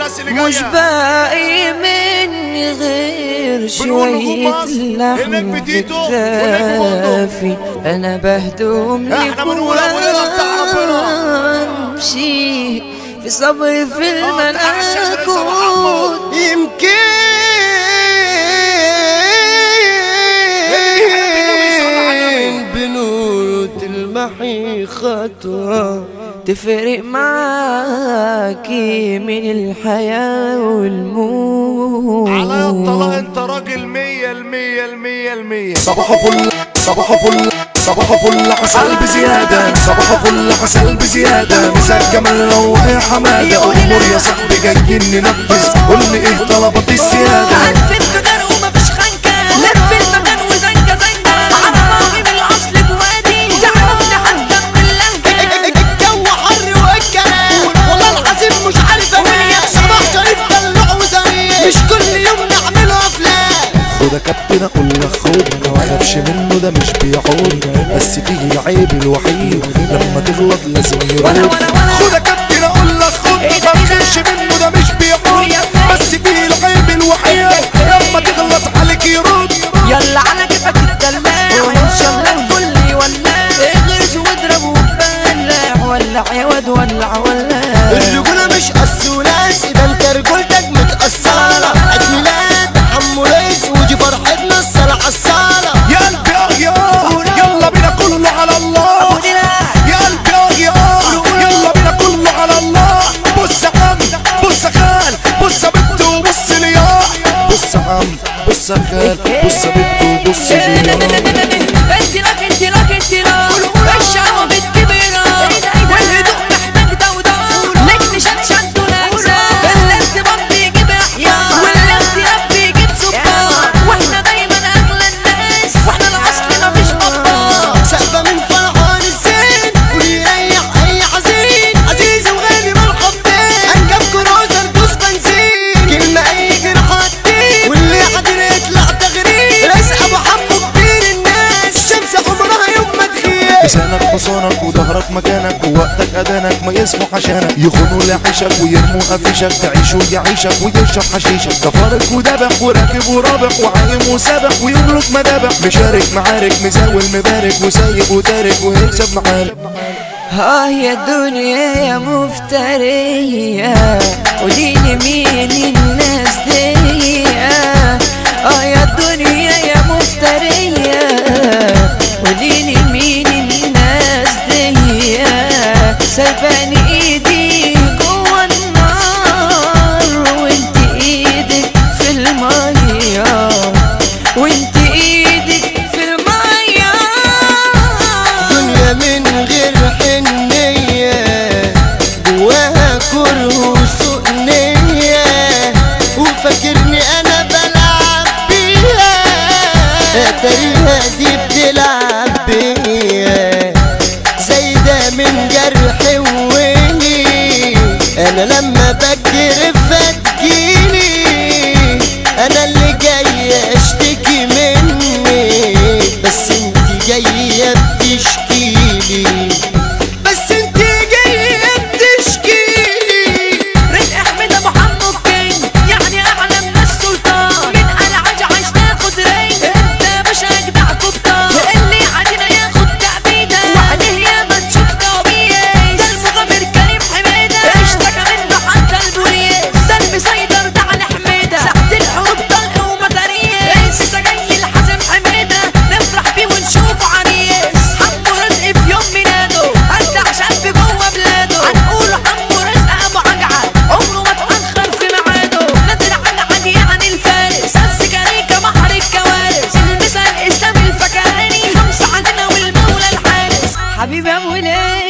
الناس اللي جايه مش باقي مني غير بنقول نجوم شوية مصر، لحم نجم في تيتو ونجم كتافي أنا بهدوم إحنا بنقول أبو ليلى بتاع ربنا. امشي في صبري في آه، بتاع الشيخ رضا محمد. الملكوت يمكن بنوت المحي خطوة تفرق معاكي من الحياة والموت على الطلاق انت راجل مية المية المية المية صباح فل صباح فل صباح فل عسل بزيادة صباح فل عسل بزيادة مساء جمال لو يا حمادة أمور يا صاحبي جايين ننفذ قول لي إيه طلبات السيادة عارف الفجر ومفيش خنكة لف المكان وزنكة زنكة على راغي من الأصل بوادي تعرفني حتى من اللهجة الجو حر والكلام والله العظيم مش عارف انام صباح شريف دلوع وزميل مش كل يوم نعمله افلام خد يا كابتن أقول لك خد ما تخافش منه ده مش بيعود بس فيه العيب الوحيد لما تغلط لازم ولا يرد ولا ولا خد يا كابتن أقول لك خد ما تخافش منه ده مش بيعود بس فيه العيب الوحيد لما تغلط عليك يرد يلا على كيفك الدلع ان شاء الله الكل يولع اغرس واضرب وبلع ولع يا واد ولع ولع الرجولة مش قص ولاس ده انت رجولتك متأصلة عيد ميلاد حمو ريس ودي فرحتنا الصلاة عالصالة يا قلبي اه يا يلا بينا كله على الله يا قلبي اه يا يلا بينا كله على الله بص يا عم بص يا خال بص يا بنت وبص لي يا بص يا عم بص يا خال بص يا بنت وبص لي يا انت لك انت لك انت لك الشعوة بالكبيرة والهدوء محتاج دودار لك نشد شد ونكسة الارتباط بيجيب احياء والاختلاف بيجيب سكر واحنا دايما اغلى الناس واحنا الاصل مفيش بطال سقفة من فرحان الزين ويريح اي حزين عزيز وغالي مرحبتين انجب كروزر دوس بنزين كلمة اي جرح هتطير واللي قادر يطلع تغريب رزق ابو حمو كبير الناس الشمس عمرها يوم ما تغيب لسانك حصانك وظهرك مكانك ووقتك أدانك ما يسمح عشانك يخونوا لعيشك ويرموا قفشك تعيش ويعيشك ويشرب حشيشك كفارك وذبح وراكب ورابح وعايم وسابح ويملك مذابح مشارك معارك مزاول مبارك وسايق وتارك ويكسب معارك اه يا دنيا يا مفترية قوليلي مين الناس دي اه يا دنيا يا مفترية قوليلي مين الناس دي سايباني ايدي جوا النار وانت ايدك في المية وانت ايدك في المية دنيا من غير حنية جواها كره وسوء نية وفاكرني انا بلعب بيها اتاريها دي بتلعب بيا زايدة من جرح وويلي انا لما بجرف هتجيلي انا اللي جاي اشتكي منك بس انت جاية بتشكيلي بس انت جاية بتشكيلي رزق احمد ابو حمو الكينج يعني اعلى من السلطان من العج عايش تاخد رينج انت يا باشا اجدع كبطان اللي علينا ياخد تعبيده وعليه يا ما تشوف كوابيس ده المغامر كريم حميده اشتكى منه حتى البوليس ده المسيطر ده على حميده ساعة الحروب طلق ومداريس لسه جاي الحازم حميده نفرح بيه ونشوفه عريس حمو رزق في يوم ميلاده اجدع شاب جوه بلاده هنقول حمو رزق ابو عجعه عمره ما اتاخر في ميعاده نادر على عدي عن الفارس السكريكه بحر الكوارث المثال اسلام الفكهاني خمسه عندنا والمولى الحارس حبيبي ابو ليل